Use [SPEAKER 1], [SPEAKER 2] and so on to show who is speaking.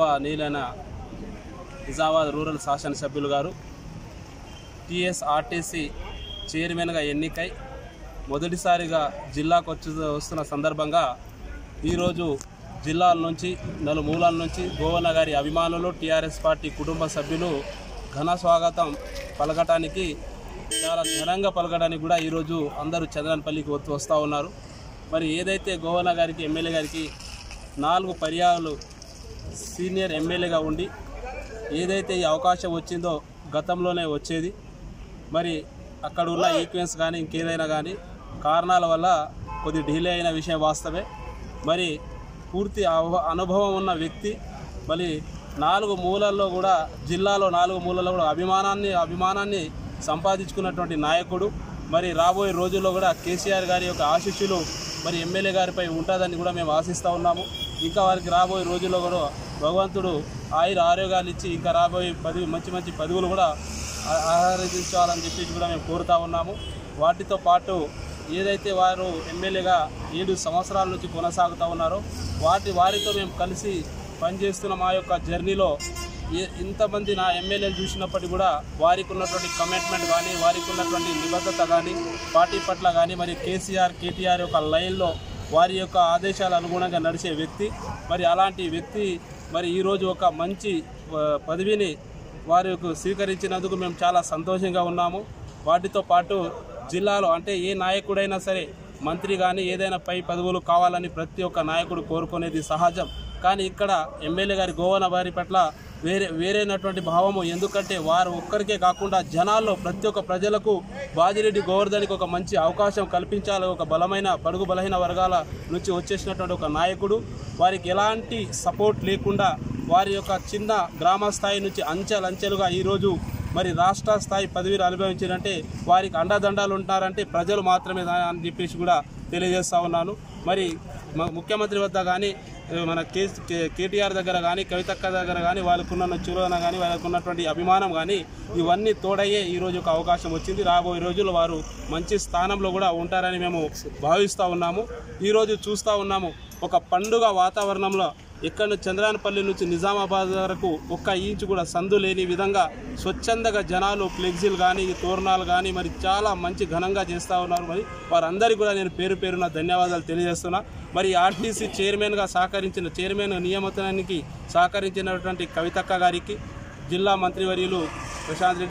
[SPEAKER 1] గౌరవనీయులైన నిజామాబాద్ రూరల్ శాసనసభ్యులు గారు టీఎస్ఆర్టీసీ చైర్మన్గా ఎన్నికై మొదటిసారిగా జిల్లాకు వచ్చి వస్తున్న సందర్భంగా ఈరోజు జిల్లాల నుంచి నలుమూలాల నుంచి గోవన్న గారి అభిమానులు టీఆర్ఎస్ పార్టీ కుటుంబ సభ్యులు ఘన స్వాగతం పలకటానికి చాలా ఘనంగా పలకడానికి కూడా ఈరోజు అందరూ చంద్రనపల్లికి వస్తూ వస్తూ ఉన్నారు మరి ఏదైతే గోవన్న గారికి ఎమ్మెల్యే గారికి నాలుగు పర్యాలు సీనియర్ ఎమ్మెల్యేగా ఉండి ఏదైతే ఈ అవకాశం వచ్చిందో గతంలోనే వచ్చేది మరి అక్కడ ఉన్న ఈక్వెన్స్ కానీ ఇంకేదైనా కానీ కారణాల వల్ల కొద్ది డిలే అయిన విషయం వాస్తవే మరి పూర్తి అవ- అనుభవం ఉన్న వ్యక్తి మరి నాలుగు మూలల్లో కూడా జిల్లాలో నాలుగు మూలల్లో కూడా అభిమానాన్ని అభిమానాన్ని సంపాదించుకున్నటువంటి నాయకుడు మరి రాబోయే రోజుల్లో కూడా కేసీఆర్ గారి యొక్క ఆశీస్సులు మరి ఎమ్మెల్యే గారిపై ఉంటుందని కూడా మేము ఆశిస్తూ ఉన్నాము ఇంకా వారికి రాబోయే రోజుల్లో కూడా భగవంతుడు ఆయుర ఆరోగ్యాలు ఇచ్చి ఇంకా రాబోయే పదవి మంచి మంచి పదవులు కూడా ఆ- ఆహ్వానించాలని చెప్పి కూడా మేము కోరుతా ఉన్నాము వాటితో పాటు ఏదైతే వారు ఎమ్మెల్యేగా ఏడు సంవత్సరాల నుంచి కొనసాగుతూ ఉన్నారో వాటి వారితో మేము కలిసి పనిచేస్తున్న మా యొక్క జర్నీలో ఏ ఇంతమంది నా ఎమ్మెల్యేలు చూసినప్పటికీ కూడా వారికి ఉన్నటువంటి కమిట్మెంట్ కానీ వారికి ఉన్నటువంటి నిబద్ధత కానీ పార్టీ పట్ల కానీ మరి కేసీఆర్ కేటీఆర్ యొక్క లైన్లో వారి యొక్క ఆదేశాల అనుగుణంగా నడిచే వ్యక్తి మరి అలాంటి వ్యక్తి మరి ఈరోజు ఒక మంచి ఆ, పదవిని వారికి స్వీకరించినందుకు మేము చాలా సంతోషంగా ఉన్నాము వాటితో పాటు జిల్లాలో అంటే ఏ నాయకుడైనా సరే మంత్రి కానీ ఏదైనా పై పదవులు కావాలని ప్రతి ఒక్క నాయకుడు కోరుకునేది సహజం కానీ ఇక్కడ ఎమ్మెల్యే గారి గోవన వారి పట్ల వేరే వేరైనటువంటి భావము ఎందుకంటే వారు ఒక్కరికే కాకుండా జనాల్లో ప్రతి ఒక్క ప్రజలకు బాజిరెడ్డి గోవర్ధన్కి ఒక మంచి అవకాశం కల్పించాలి ఒక బలమైన బడుగు బలహీన వర్గాల నుంచి వచ్చేసినటువంటి ఒక నాయకుడు వారికి ఎలాంటి సపోర్ట్ లేకుండా వారి యొక్క చిన్న గ్రామ స్థాయి నుంచి అంచెలంచెలుగా ఈరోజు మరి రాష్ట్ర స్థాయి పదవిని అనుభవించారంటే వారికి అండదండాలు ఉంటారంటే ప్రజలు మాత్రమే దా- అని చెప్పేసి కూడా తెలియజేస్తా ఉన్నాను మరి మ- ముఖ్యమంత్రి వద్ద కానీ మన కే కే- కేటీఆర్ దగ్గర కానీ కవితక్క దగ్గర కానీ వాళ్ళకున్న చులన కానీ వాళ్ళకు ఉన్నటువంటి అభిమానం కానీ ఇవన్నీ తోడయ్యే ఈరోజు ఒక అవకాశం వచ్చింది రాబోయే రోజుల్లో వారు మంచి స్థానంలో కూడా ఉంటారని మేము భావిస్తూ ఉన్నాము ఈరోజు చూస్తూ ఉన్నాము ఒక పండుగ వాతావరణంలో ఎక్కడ చంద్రానపల్లి నుంచి నిజామాబాద్ వరకు ఒక్క ఇంచు కూడా సందు లేని విధంగా స్వచ్ఛందగా జనాలు ఫ్లెక్సీలు కానీ తోరణాలు కానీ మరి చాలా మంచి ఘనంగా చేస్తూ ఉన్నారు మరి వారందరికీ కూడా నేను పేరు పేరున ధన్యవాదాలు తెలియజేస్తున్నా మరి ఆర్టీసీ చైర్మన్గా సహకరించిన చైర్మన్ నియామకానికి సహకరించినటువంటి కవితక్క గారికి జిల్లా మంత్రివర్యులు ప్రశాంత్ రెడ్డి